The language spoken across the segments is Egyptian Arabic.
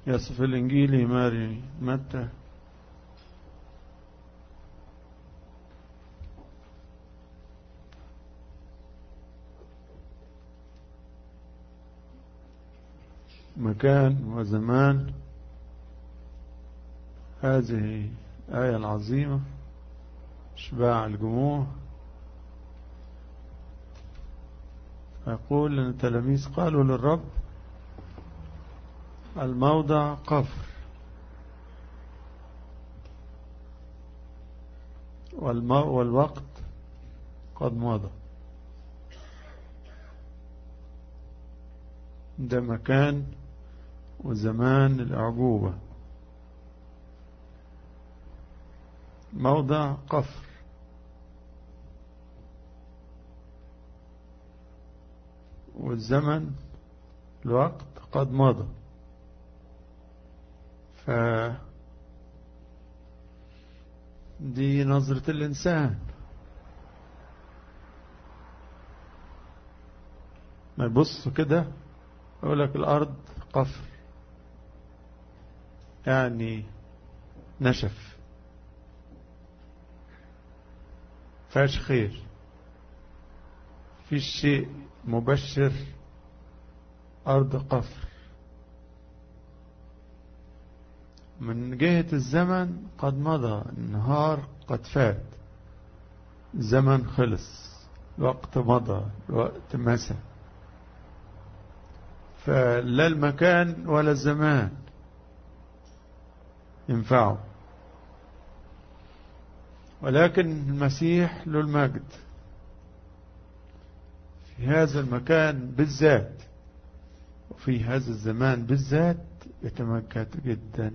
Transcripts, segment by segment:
يصف الإنجيل ماري متى مكان وزمان هذه آية العظيمة اشباع الجموع يقول أن التلاميذ قالوا للرب الموضع قفر والوقت قد مضى ده مكان وزمان الأعجوبة موضع قفر والزمن الوقت قد مضى ف دي نظرة الإنسان ما يبص كده يقول لك الأرض قفر يعني نشف فاش خير في شيء مبشر أرض قفر من جهة الزمن قد مضى النهار قد فات الزمن خلص الوقت مضى الوقت مسى فلا المكان ولا الزمان ينفعه ولكن المسيح له المجد في هذا المكان بالذات وفي هذا الزمان بالذات يتمجد جدا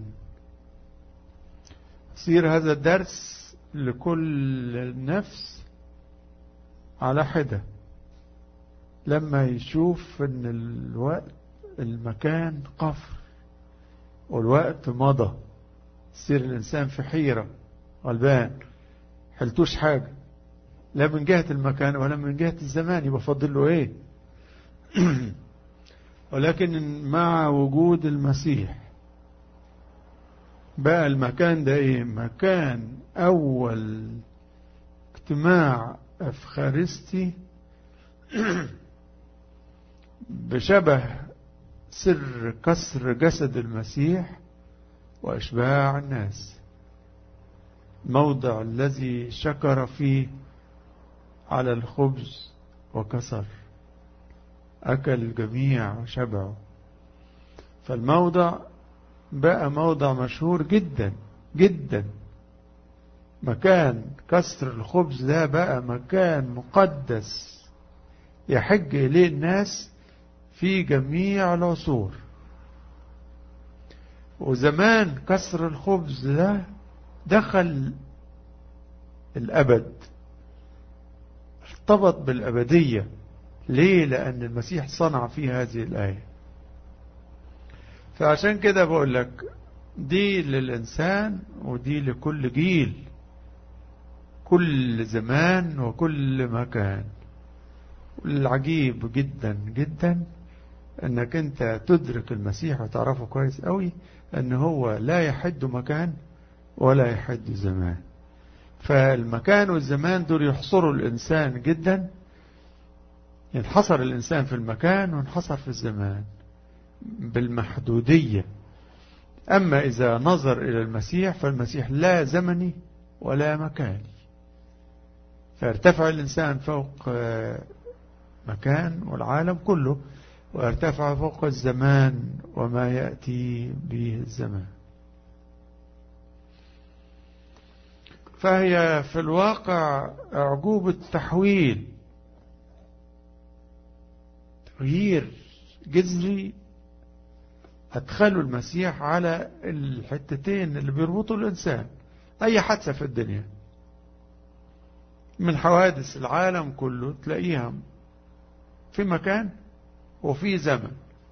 يصير هذا الدرس لكل نفس على حدة لما يشوف ان الوقت المكان قفر والوقت مضى يصير الإنسان في حيرة غلبان حلتوش حاجة لا من جهة المكان ولا من جهة الزمان يبقى فاضل له ايه ولكن مع وجود المسيح بقى المكان ده ايه مكان اول اجتماع افخارستي بشبه سر كسر جسد المسيح واشباع الناس موضع الذي شكر فيه على الخبز وكسر أكل الجميع وشبعوا فالموضع بقى موضع مشهور جدا جدا مكان كسر الخبز ده بقى مكان مقدس يحج إليه الناس في جميع العصور وزمان كسر الخبز ده دخل الأبد ارتبط بالأبدية ليه لأن المسيح صنع في هذه الآية فعشان كده بقول لك دي للإنسان ودي لكل جيل كل زمان وكل مكان العجيب جدا جدا انك انت تدرك المسيح وتعرفه كويس قوي ان هو لا يحد مكان ولا يحد زمان فالمكان والزمان دول يحصروا الإنسان جدا ينحصر الإنسان في المكان وانحصر في الزمان بالمحدودية أما إذا نظر إلى المسيح فالمسيح لا زمني ولا مكاني فيرتفع الإنسان فوق مكان والعالم كله ويرتفع فوق الزمان وما يأتي به الزمان فهي في الواقع أعجوبة تحويل تغيير جذري أدخلوا المسيح على الحتتين اللي بيربطوا الإنسان أي حادثة في الدنيا من حوادث العالم كله تلاقيها في مكان وفي زمن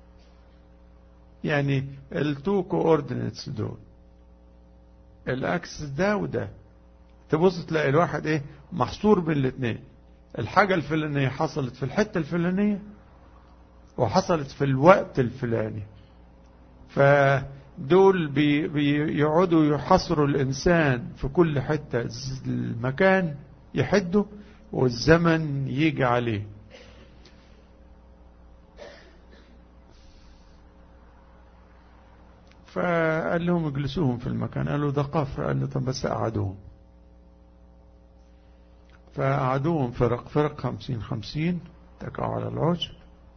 يعني التو كوردينيتس دول الاكسس ده وده تبص تلاقي الواحد ايه محصور بين الاثنين الحاجة الفلانية حصلت في الحتة الفلانية وحصلت في الوقت الفلاني دول بي بيقعدوا يحصروا الإنسان في كل حتة المكان يحده والزمن يجي عليه فقال لهم اجلسوهم في المكان قالوا ده قفر قال له طب بس قعدوهم فقعدوهم فرق فرق خمسين خمسين تكعوا على العشب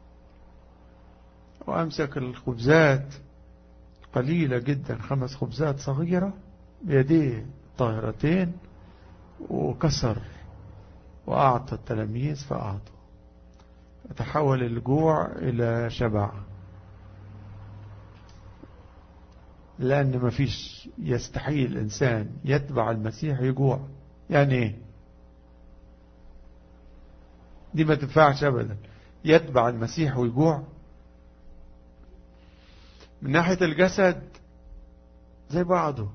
وأمسك الخبزات قليلة جدا خمس خبزات صغيرة بيديه طاهرتين وكسر وأعطى التلاميذ فأعطوا تحول الجوع إلى شبع لأن ما فيش يستحيل الإنسان يتبع المسيح يجوع يعني ايه دي ما تنفعش أبدا يتبع المسيح ويجوع من ناحية الجسد زي بعضه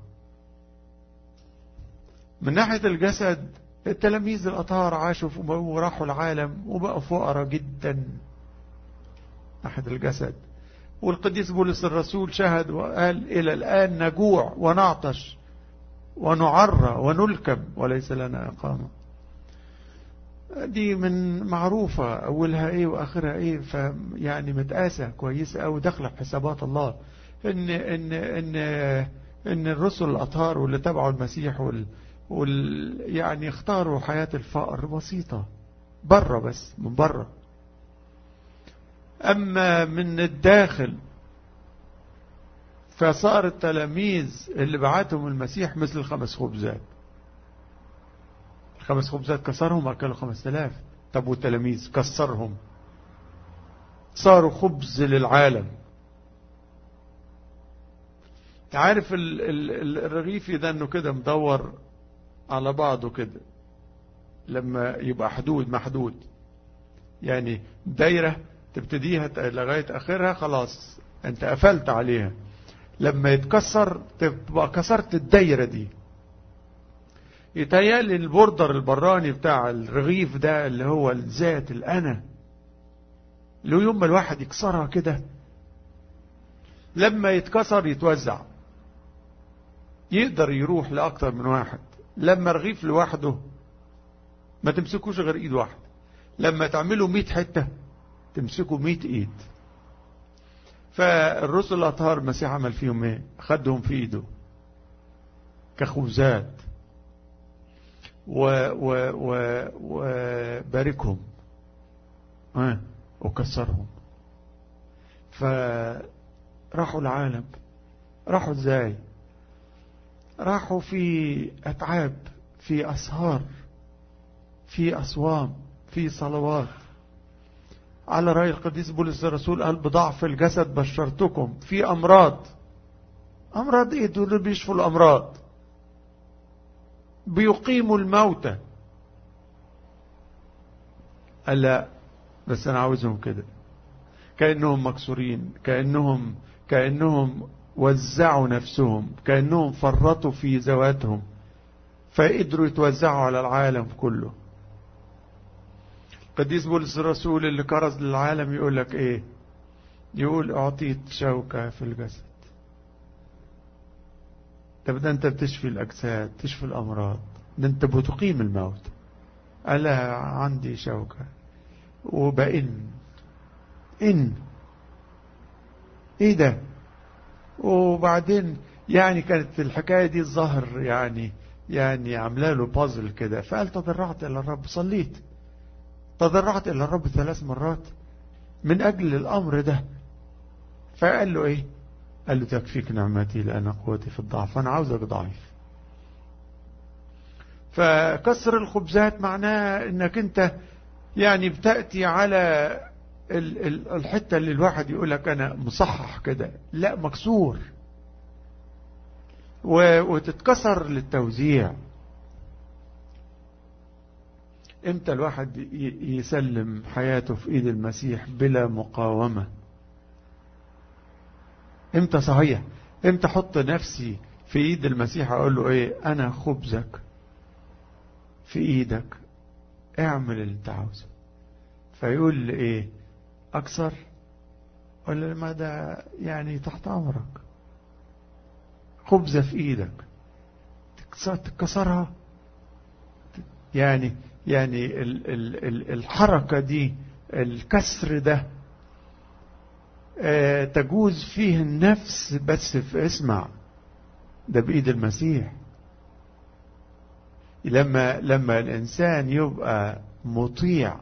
من ناحية الجسد التلاميذ الأطهار عاشوا وراحوا العالم وبقوا فقراء جدا ناحية الجسد والقديس بولس الرسول شهد وقال إلى الآن نجوع ونعطش ونعرى ونلكم وليس لنا إقامة دي من معروفة أولها إيه وآخرها إيه فيعني متقاسة كويسة أو داخلة في حسابات الله إن, إن, إن, إن الرسل الأطهار واللي تبعوا المسيح وال, وال يعني اختاروا حياة الفقر بسيطة بره بس من بره أما من الداخل فصار التلاميذ اللي بعتهم المسيح مثل الخمس خبزات الخمس خبزات كسرهم أكلوا خمس تلاف طب والتلاميذ كسرهم صاروا خبز للعالم عارف الرغيف ده انه كده مدور على بعضه كده لما يبقى حدود محدود يعني دايرة تبتديها لغاية اخرها خلاص انت قفلت عليها لما يتكسر تبقى كسرت الدايرة دي يتهيألي البوردر البراني بتاع الرغيف ده اللي هو الذات الأنا له يوم ما الواحد يكسرها كده لما يتكسر يتوزع يقدر يروح لأكتر من واحد لما رغيف لوحده ما تمسكوش غير ايد واحد لما تعملوا مئة حتة تمسكوا مئة ايد فالرسل الأطهار المسيح عمل فيهم ايه خدهم في ايده كخبزات وباركهم و وكسرهم فراحوا العالم راحوا ازاي راحوا في اتعاب في اسهار في اصوام في صلوات على رأي القديس بولس الرسول قال بضعف الجسد بشرتكم في امراض امراض ايه دول بيشفوا الامراض بيقيموا الموتى قال لا بس انا عاوزهم كده كأنهم مكسورين كأنهم كأنهم وزعوا نفسهم كأنهم فرطوا في ذواتهم فقدروا يتوزعوا على العالم كله قديس بولس الرسول اللي كرز للعالم يقول لك ايه يقول اعطيت شوكة في الجسد طب ده انت بتشفي الاجساد تشفي الامراض ده انت بتقيم الموت الا عندي شوكة وبئن ان ايه ده وبعدين يعني كانت الحكاية دي الظهر يعني يعني عامله له بازل كده فقال تضرعت الى الرب صليت تضرعت الى الرب ثلاث مرات من اجل الامر ده فقال له ايه قال له تكفيك نعمتي لأن قوتي في الضعف أنا عاوزك ضعيف فكسر الخبزات معناه انك انت يعني بتأتي على الحتة اللي الواحد يقول لك انا مصحح كده لا مكسور وتتكسر للتوزيع امتى الواحد يسلم حياته في ايد المسيح بلا مقاومة امتى صحيح امتى احط نفسي في ايد المسيح اقول له ايه انا خبزك في ايدك اعمل اللي انت عاوزه فيقول لي ايه اكثر ولا ما ده يعني تحت امرك خبزة في ايدك تكسرها يعني يعني ال ال ال الحركة دي الكسر ده اه تجوز فيه النفس بس في اسمع ده بإيد المسيح لما لما الإنسان يبقى مطيع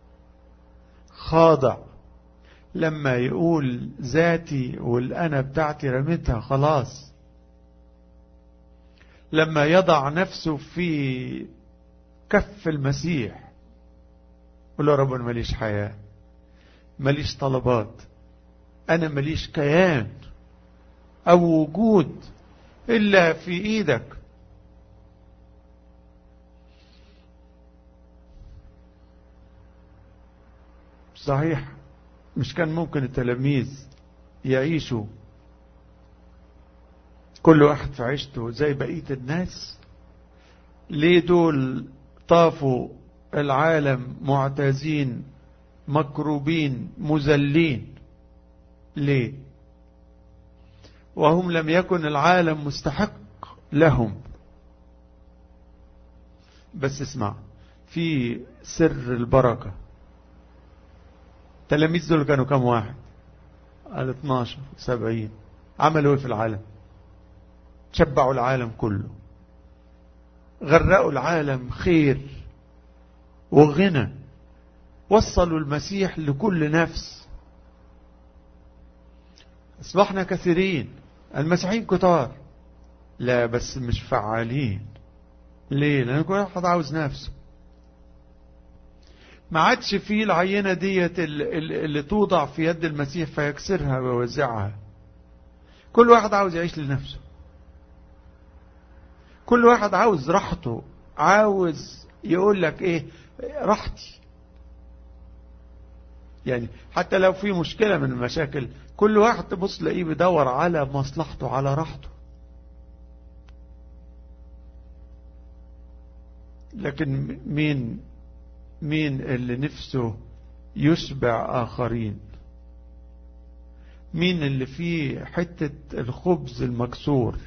خاضع لما يقول ذاتي والأنا بتاعتي رميتها خلاص لما يضع نفسه في كف المسيح قل له رب انا ماليش حياة ماليش طلبات انا ماليش كيان او وجود الا في ايدك صحيح مش كان ممكن التلاميذ يعيشوا كل واحد في عيشته زي بقية الناس ليه دول طافوا العالم معتازين مكروبين مذلين ليه وهم لم يكن العالم مستحق لهم بس اسمع في سر البركة تلاميذ دول كانوا كم واحد قال 12 70 عملوا ايه في العالم شبعوا العالم كله غرقوا العالم خير وغنى وصلوا المسيح لكل نفس اصبحنا كثيرين المسيحيين كتار لا بس مش فعالين ليه لان كل واحد عاوز نفسه ما عادش فيه العينة ديت اللي توضع في يد المسيح فيكسرها ويوزعها كل واحد عاوز يعيش لنفسه كل واحد عاوز راحته عاوز يقول لك ايه راحتي يعني حتى لو في مشكلة من المشاكل كل واحد تبص لاقيه بيدور على مصلحته على راحته لكن مين مين اللي نفسه يشبع آخرين مين اللي فيه حتة الخبز المكسور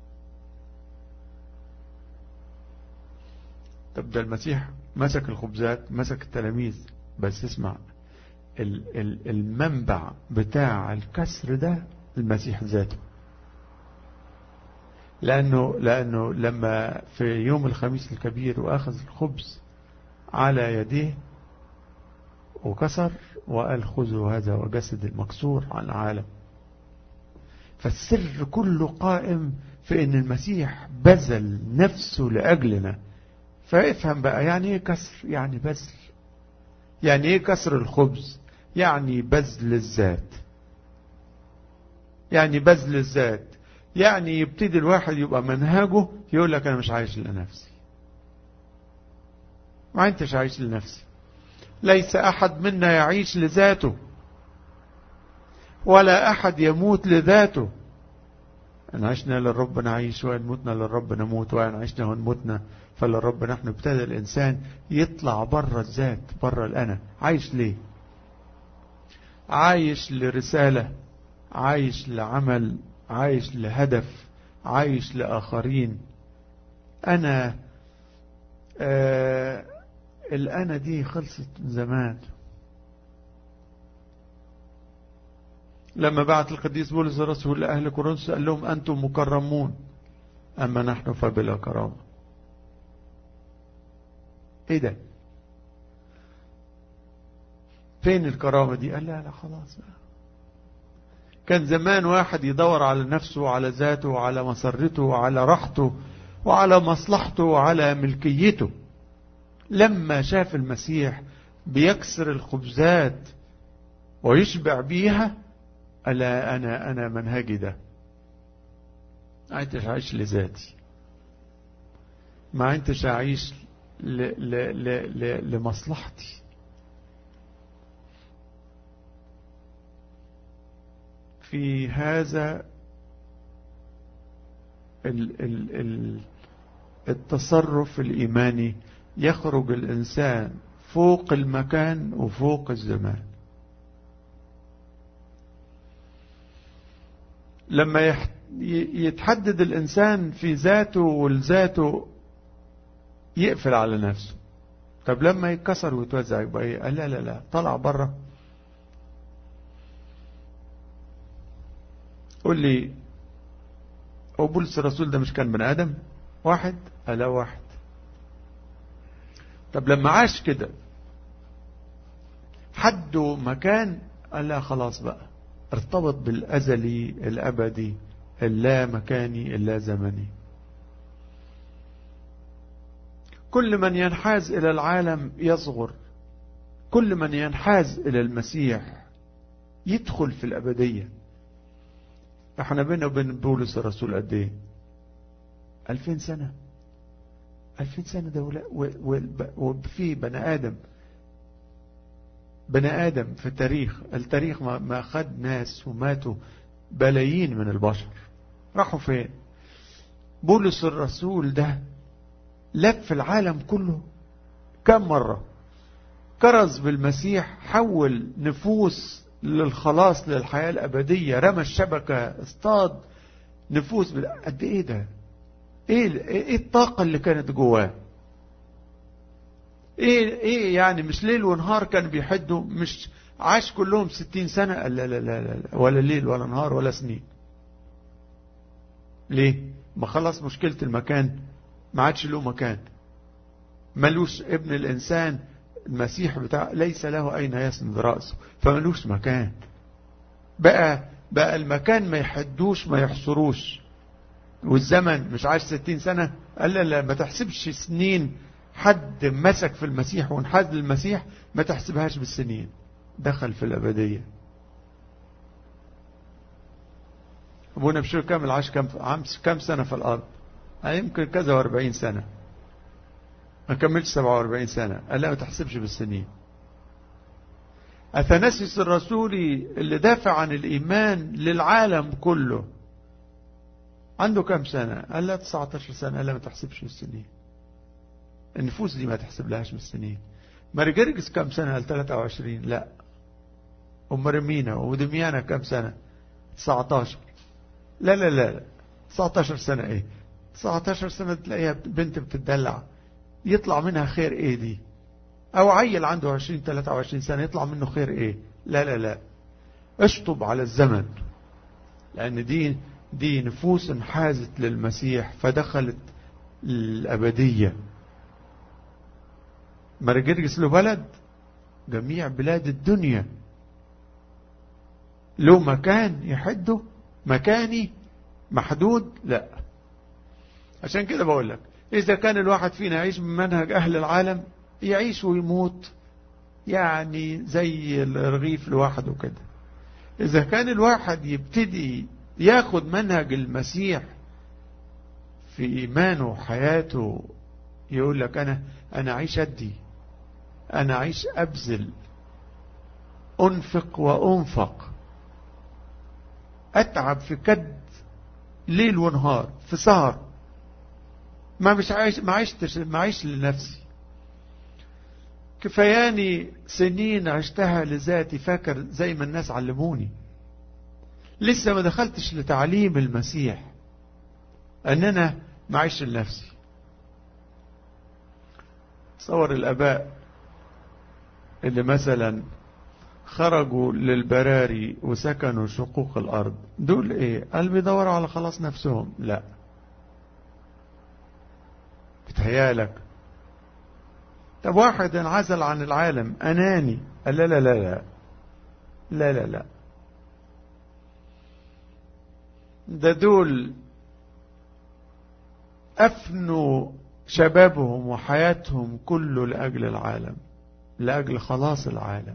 طب ده المسيح مسك الخبزات مسك التلاميذ بس اسمع المنبع بتاع الكسر ده المسيح ذاته لأنه, لأنه لما في يوم الخميس الكبير وأخذ الخبز على يديه وكسر وقال خذوا هذا وجسد المكسور عن العالم فالسر كله قائم في ان المسيح بذل نفسه لأجلنا فافهم بقى يعني ايه كسر يعني بذل يعني ايه كسر الخبز يعني بذل الذات يعني بذل الذات يعني يبتدي الواحد يبقى منهجه يقول لك انا مش عايش لنفسي ما انتش عايش لنفسي ليس احد منا يعيش لذاته ولا احد يموت لذاته ان عشنا للرب نعيش وان متنا للرب نموت وان عشنا وان متنا فللرب نحن ابتدى الانسان يطلع بره الذات بره الانا عايش ليه عايش لرسالة عايش لعمل عايش لهدف عايش لآخرين أنا آه الأنا دي خلصت من زمان لما بعت القديس بولس الرسول لأهل كورنثوس قال لهم أنتم مكرمون أما نحن فبلا كرامة إيه ده فين الكرامة دي قال لا لا خلاص بقى كان زمان واحد يدور على نفسه وعلى ذاته وعلى مسرته وعلى راحته وعلى مصلحته وعلى ملكيته لما شاف المسيح بيكسر الخبزات ويشبع بيها ألا أنا أنا منهجي ده ما أنتش عايش لذاتي ما أنتش عايش ل ل ل ل لمصلحتي في هذا ال ال ال التصرف الإيماني يخرج الإنسان فوق المكان وفوق الزمان لما يتحدد الإنسان في ذاته والذاته يقفل على نفسه طب لما يتكسر ويتوزع يبقى ايه قال لا لا لا طلع بره قول لي هو بولس الرسول ده مش كان بني ادم واحد الا واحد طب لما عاش كده حد مكان قال لا خلاص بقى ارتبط بالازلي الابدي اللا مكاني اللا زمني كل من ينحاز إلى العالم يصغر كل من ينحاز إلى المسيح يدخل في الأبدية احنا بينا وبين بولس الرسول قد ايه ألفين سنة ألفين سنة ده وفي بني آدم بني آدم في التاريخ التاريخ ما خد ناس وماتوا بلايين من البشر راحوا فين بولس الرسول ده لف العالم كله كم مرة كرز بالمسيح حول نفوس للخلاص للحياة الأبدية رمى الشبكة اصطاد نفوس قد ايه ده ايه ايه الطاقة اللي كانت جواه ايه ايه يعني مش ليل ونهار كان بيحدوا مش عاش كلهم ستين سنة لا لا لا لا ولا ليل ولا نهار ولا سنين ليه ما خلص مشكلة المكان ما عادش له مكان ملوش ابن الإنسان المسيح بتاع ليس له أين يسند رأسه فملوش مكان بقى بقى المكان ما يحدوش ما يحصروش والزمن مش عايش ستين سنة قال لا لا ما تحسبش سنين حد مسك في المسيح وانحاز للمسيح ما تحسبهاش بالسنين دخل في الأبدية أبونا بشير كامل عاش كم, كم سنة في الأرض يمكن كذا واربعين سنة ما كملش سبعة واربعين سنة قال لا ما تحسبش بالسنين أثناسيس الرسولي اللي دافع عن الإيمان للعالم كله عنده كم سنة قال لا 19 سنة قال لا ما تحسبش بالسنين النفوس دي ما تحسب لهاش بالسنين مارجرجس كم سنة قال 23 لا أم رمينا ودميانا كم سنة 19 لا لا لا, لا. 19 سنة ايه 19 سنة تلاقيها بنت بتدلع يطلع منها خير ايه دي او عيل عنده 20 23 سنة يطلع منه خير ايه لا لا لا اشطب على الزمن لان دي دي نفوس انحازت للمسيح فدخلت الابدية مرجرجس له بلد جميع بلاد الدنيا له مكان يحده مكاني محدود لا عشان كده بقول لك إذا كان الواحد فينا يعيش بمنهج أهل العالم يعيش ويموت يعني زي الرغيف لوحده كده إذا كان الواحد يبتدي ياخد منهج المسيح في إيمانه وحياته يقول لك أنا أنا أعيش أدي أنا أعيش أبذل أنفق وأنفق أتعب في كد ليل ونهار في سهر ما مش عايش ما عشتش ما عايش لنفسي كفاياني سنين عشتها لذاتي فاكر زي ما الناس علموني لسه ما دخلتش لتعليم المسيح ان انا ما عايش لنفسي تصور الاباء اللي مثلا خرجوا للبراري وسكنوا شقوق الارض دول ايه قال بيدوروا على خلاص نفسهم لا بتهيالك طب واحد انعزل عن العالم أناني قال لا لا لا لا لا لا لا ده دول أفنوا شبابهم وحياتهم كله لأجل العالم لأجل خلاص العالم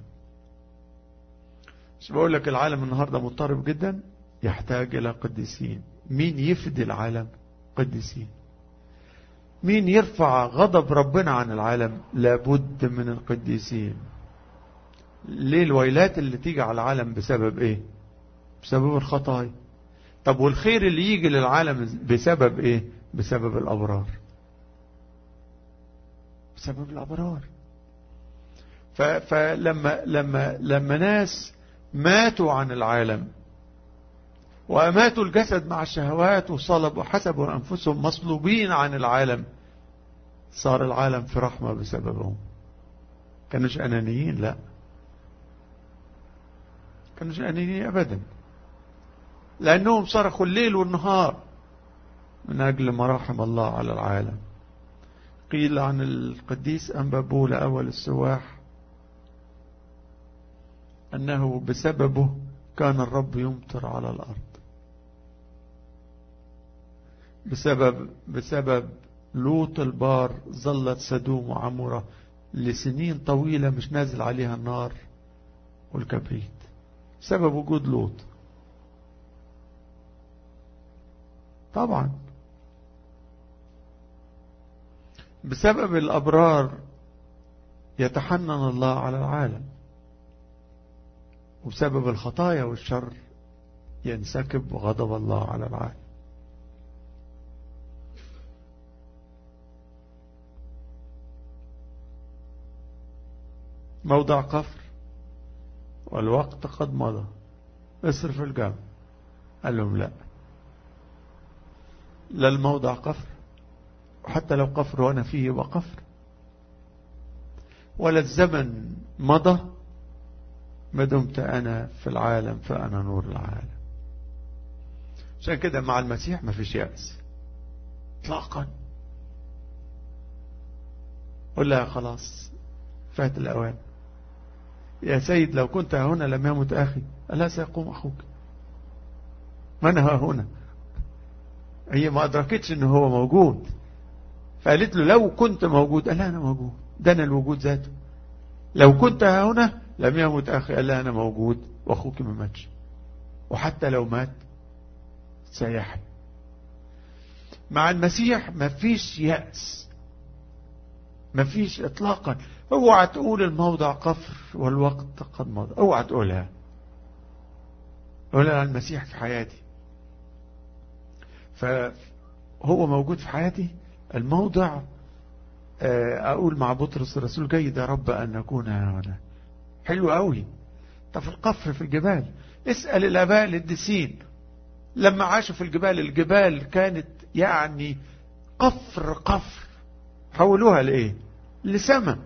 مش بقول لك العالم النهاردة مضطرب جدا يحتاج إلى قديسين مين يفدي العالم قديسين مين يرفع غضب ربنا عن العالم لابد من القديسين ليه الويلات اللي تيجي على العالم بسبب ايه بسبب الخطايا طب والخير اللي يجي للعالم بسبب ايه بسبب الابرار بسبب الابرار فلما لما لما ناس ماتوا عن العالم وأماتوا الجسد مع الشهوات وصلبوا حسبوا أنفسهم مصلوبين عن العالم صار العالم في رحمة بسببهم كانوش أنانيين لا كانوش أنانيين أبدا لأنهم صرخوا الليل والنهار من أجل مراحم الله على العالم قيل عن القديس أنبابول أول السواح أنه بسببه كان الرب يمطر على الأرض بسبب بسبب لوط البار ظلت سدوم وعمورة لسنين طويلة مش نازل عليها النار والكبريت بسبب وجود لوط طبعا بسبب الأبرار يتحنن الله على العالم وبسبب الخطايا والشر ينسكب غضب الله على العالم موضع قفر والوقت قد مضى اصرف الجامع قال لهم لا لا الموضع قفر وحتى لو قفر وانا فيه يبقى قفر ولا الزمن مضى ما دمت أنا في العالم فأنا نور العالم عشان كده مع المسيح ما فيش يأس اطلاقا قل لها خلاص فات الأوان يا سيد لو كنت هنا لم يمت أخي ألا سيقوم أخوك من ها هنا هي ما أدركتش أنه هو موجود فقالت له لو كنت موجود قال أنا موجود ده أنا الوجود ذاته لو كنت هنا لم يمت أخي قال أنا موجود وأخوك ما ماتش وحتى لو مات سيحيى مع المسيح ما فيش يأس ما فيش اطلاقا اوعى تقول الموضع قفر والوقت قد مضى اوعى تقولها قولها المسيح في حياتي فهو موجود في حياتي الموضع أقول مع بطرس الرسول جيد يا رب أن نكون هنا حلو قوي طب في القفر في الجبال اسأل الآباء القديسين لما عاشوا في الجبال الجبال كانت يعني قفر قفر حولوها لإيه لسماء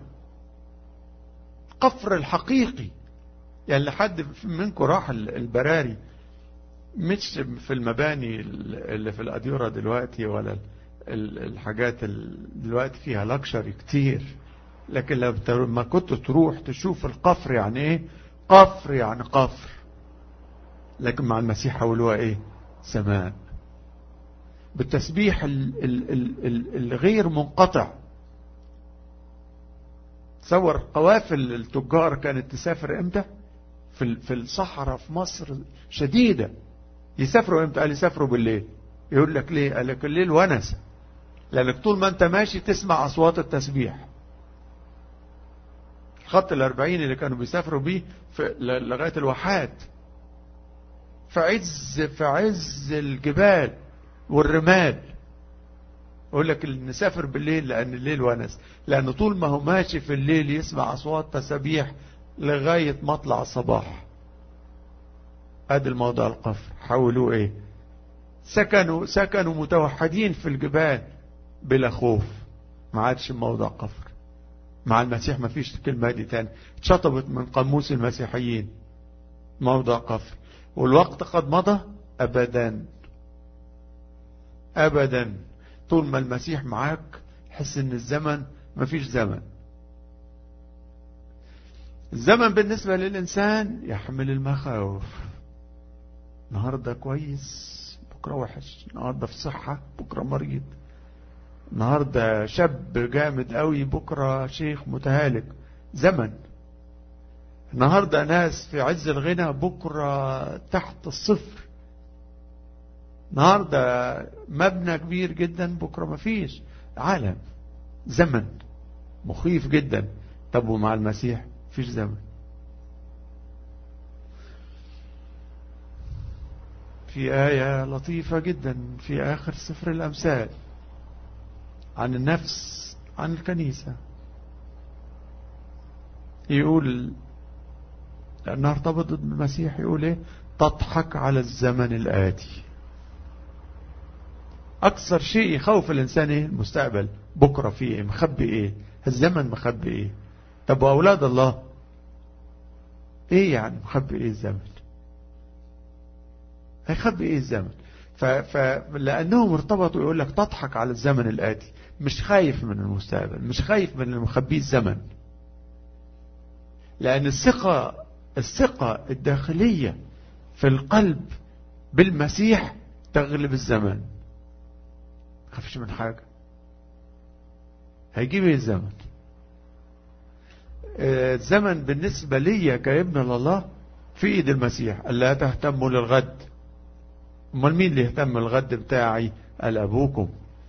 قفر الحقيقي يعني لحد منكم راح البراري مش في المباني اللي في الأديرة دلوقتي ولا الحاجات دلوقتي فيها لكشري كتير لكن لما كنت تروح تشوف القفر يعني ايه قفر يعني قفر لكن مع المسيح حولوها ايه سماء بالتسبيح الغير منقطع تصور قوافل التجار كانت تسافر امتى في في الصحراء في مصر شديدة يسافروا امتى قال يسافروا بالليل يقول لك ليه قال لك الليل ونسه لانك طول ما انت ماشي تسمع اصوات التسبيح خط الاربعين اللي كانوا بيسافروا بيه لغاية الواحات في عز في عز الجبال والرمال يقول لك نسافر بالليل لان الليل ونس لان طول ما هو ماشي في الليل يسمع اصوات تسابيح لغاية مطلع الصباح ادي الموضوع القفر حولوه ايه سكنوا سكنوا متوحدين في الجبال بلا خوف ما عادش موضع قفر مع المسيح ما فيش كلمة دي تاني اتشطبت من قاموس المسيحيين موضع قفر والوقت قد مضى أبدا أبدا طول ما المسيح معاك حس ان الزمن ما فيش زمن الزمن بالنسبة للإنسان يحمل المخاوف النهاردة كويس بكرة وحش النهاردة في صحة بكرة مريض النهاردة شاب جامد قوي بكرة شيخ متهالك زمن النهاردة ناس في عز الغنى بكرة تحت الصفر النهاردة مبنى كبير جدا بكرة مفيش عالم زمن مخيف جدا طب ومع المسيح فيش زمن في آية لطيفة جدا في آخر سفر الأمثال عن النفس عن الكنيسة يقول لأنها ارتبطت بالمسيح يقول ايه تضحك على الزمن الآتي أكثر شيء يخوف الإنسان ايه المستقبل بكرة فيه ايه مخبي ايه الزمن مخبي ايه طب وأولاد الله ايه يعني مخبي ايه الزمن هيخبي ايه الزمن فلأنهم ارتبطوا يقول لك تضحك على الزمن الآتي مش خايف من المستقبل مش خايف من المخبيه الزمن لأن الثقة الثقة الداخلية في القلب بالمسيح تغلب الزمن خافش من حاجة هيجيب ايه الزمن الزمن بالنسبة لي كابن لله في ايد المسيح ألا تهتموا للغد امال مين اللي يهتم الغد بتاعي قال ابوكم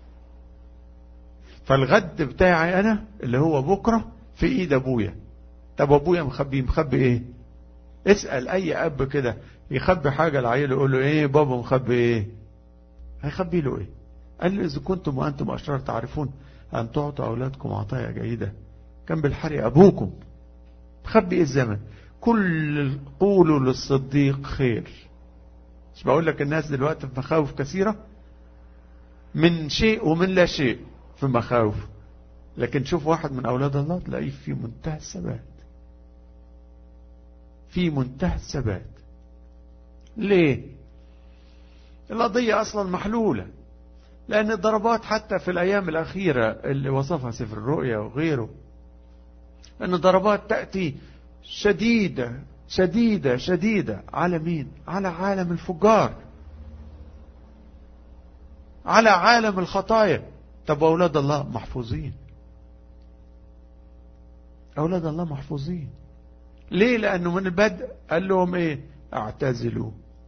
فالغد بتاعي انا اللي هو بكرة في ايد ابويا طب ابويا مخبي مخبي ايه اسأل اي اب كده يخبي حاجة لعيله يقول له ايه بابا مخبي ايه هيخبي له ايه قال له اذا كنتم وانتم اشرار تعرفون ان تعطوا اولادكم عطايا جيدة كان بالحري ابوكم مخبي ايه الزمن كل قولوا للصديق خير مش بقول لك الناس دلوقتي في مخاوف كثيرة من شيء ومن لا شيء في مخاوف لكن شوف واحد من أولاد الله تلاقيه في منتهى الثبات في منتهى الثبات ليه القضية أصلا محلولة لأن الضربات حتى في الأيام الأخيرة اللي وصفها سفر الرؤيا وغيره أن الضربات تأتي شديدة شديدة شديدة على مين على عالم الفجار على عالم الخطايا طب أولاد الله محفوظين أولاد الله محفوظين ليه لأنه من البدء قال لهم إيه اعتزلوا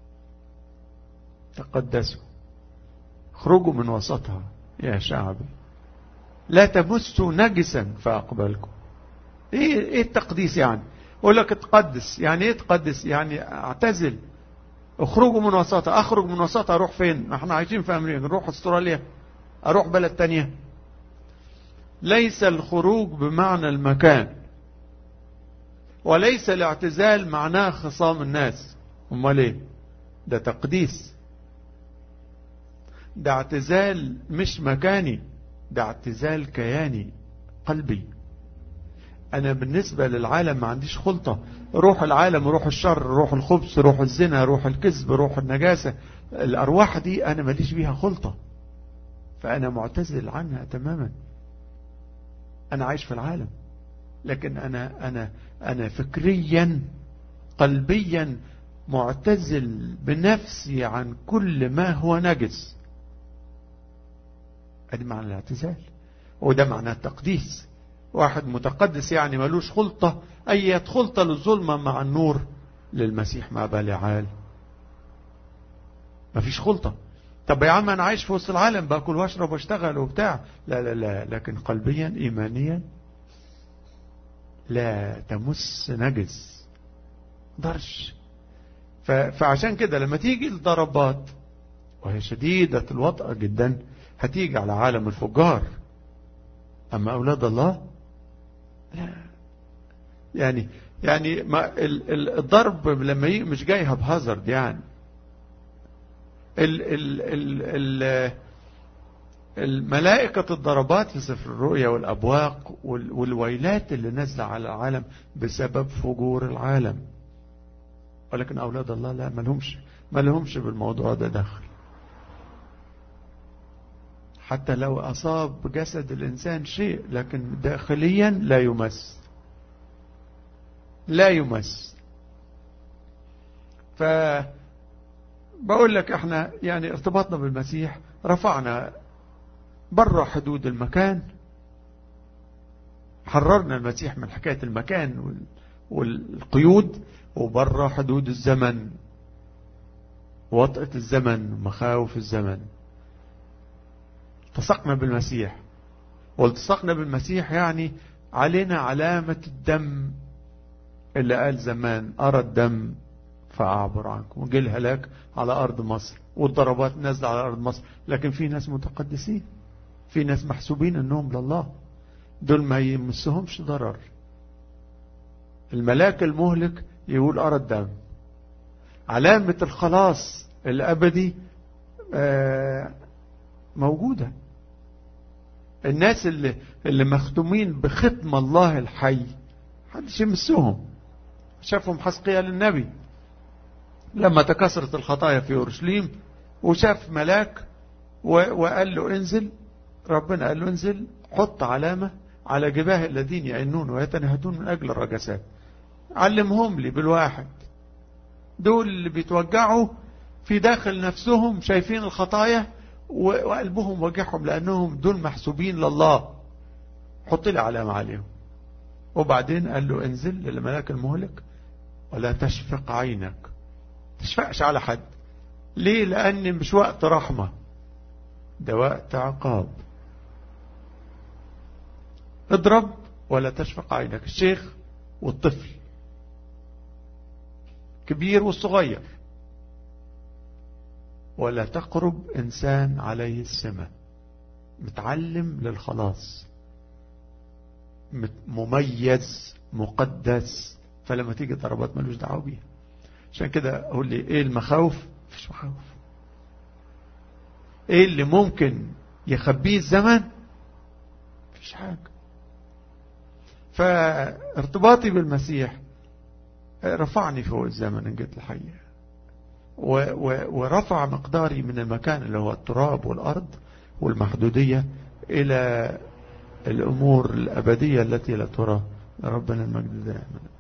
تقدسوا اخرجوا من وسطها يا شعبي لا تمسوا نجسا فأقبلكم ايه ايه التقديس يعني يقول لك اتقدس يعني ايه تقدس يعني اعتزل اخرجوا من وسطها اخرج من وسطها اروح فين احنا عايشين في امريكا نروح استراليا اروح بلد تانية ليس الخروج بمعنى المكان وليس الاعتزال معناه خصام الناس امال ايه ده تقديس ده اعتزال مش مكاني ده اعتزال كياني قلبي انا بالنسبة للعالم ما عنديش خلطة روح العالم روح الشر روح الخبث روح الزنا روح الكذب روح النجاسة الارواح دي انا ماليش بيها خلطة فانا معتزل عنها تماما انا عايش في العالم لكن انا انا انا فكريا قلبيا معتزل بنفسي عن كل ما هو نجس ادي معنى الاعتزال وده معنى التقديس واحد متقدس يعني ملوش خلطة أي خلطة للظلمة مع النور للمسيح ما بالي عال مفيش خلطة طب يا عم أنا عايش في وسط العالم باكل واشرب واشتغل وبتاع لا لا لا لكن قلبيا إيمانيا لا تمس نجس درش فعشان كده لما تيجي الضربات وهي شديدة الوطأة جدا هتيجي على عالم الفجار أما أولاد الله لا يعني يعني ما الضرب لما يجي مش جايها بهازارد يعني ال ال ال ال الملائكة الضربات في سفر الرؤيا والأبواق والويلات اللي نازلة على العالم بسبب فجور العالم ولكن أولاد الله لا ما لهمش ما لهمش بالموضوع ده دخل حتى لو أصاب جسد الإنسان شيء لكن داخليا لا يمس لا يمس فبقول لك احنا يعني ارتباطنا بالمسيح رفعنا بره حدود المكان حررنا المسيح من حكاية المكان والقيود وبره حدود الزمن وطأة الزمن مخاوف الزمن التصقنا بالمسيح والتصقنا بالمسيح يعني علينا علامة الدم اللي قال زمان أرى الدم فأعبر عنكم وجي الهلاك على أرض مصر والضربات نازلة على أرض مصر لكن في ناس متقدسين في ناس محسوبين أنهم لله دول ما يمسهمش ضرر الملاك المهلك يقول أرى الدم علامة الخلاص الأبدي موجودة الناس اللي, اللي مختومين بختم الله الحي محدش يمسهم شافهم حسقيال النبي لما تكسرت الخطايا في أورشليم وشاف ملاك وقال له انزل ربنا قال له انزل حط علامة على جباه الذين يعنون ويتنهدون من أجل الرجسات علمهم لي بالواحد دول اللي بيتوجعوا في داخل نفسهم شايفين الخطايا وقلبهم وجعهم لأنهم دول محسوبين لله حط لي علامة عليهم وبعدين قال له انزل للملاك المهلك ولا تشفق عينك تشفقش على حد ليه لأن مش وقت رحمة ده وقت عقاب اضرب ولا تشفق عينك الشيخ والطفل كبير والصغير ولا تقرب إنسان عليه السماء متعلم للخلاص مميز مقدس فلما تيجي ضربات ملوش دعوه بيها عشان كده اقول لي ايه المخاوف مفيش مخاوف ايه اللي ممكن يخبيه الزمن مفيش حاجة فارتباطي بالمسيح رفعني فوق الزمن ان جيت الحقيقة ورفع مقداري من المكان اللي هو التراب والأرض والمحدودية إلى الأمور الأبدية التي لا ترى ربنا المجد دائما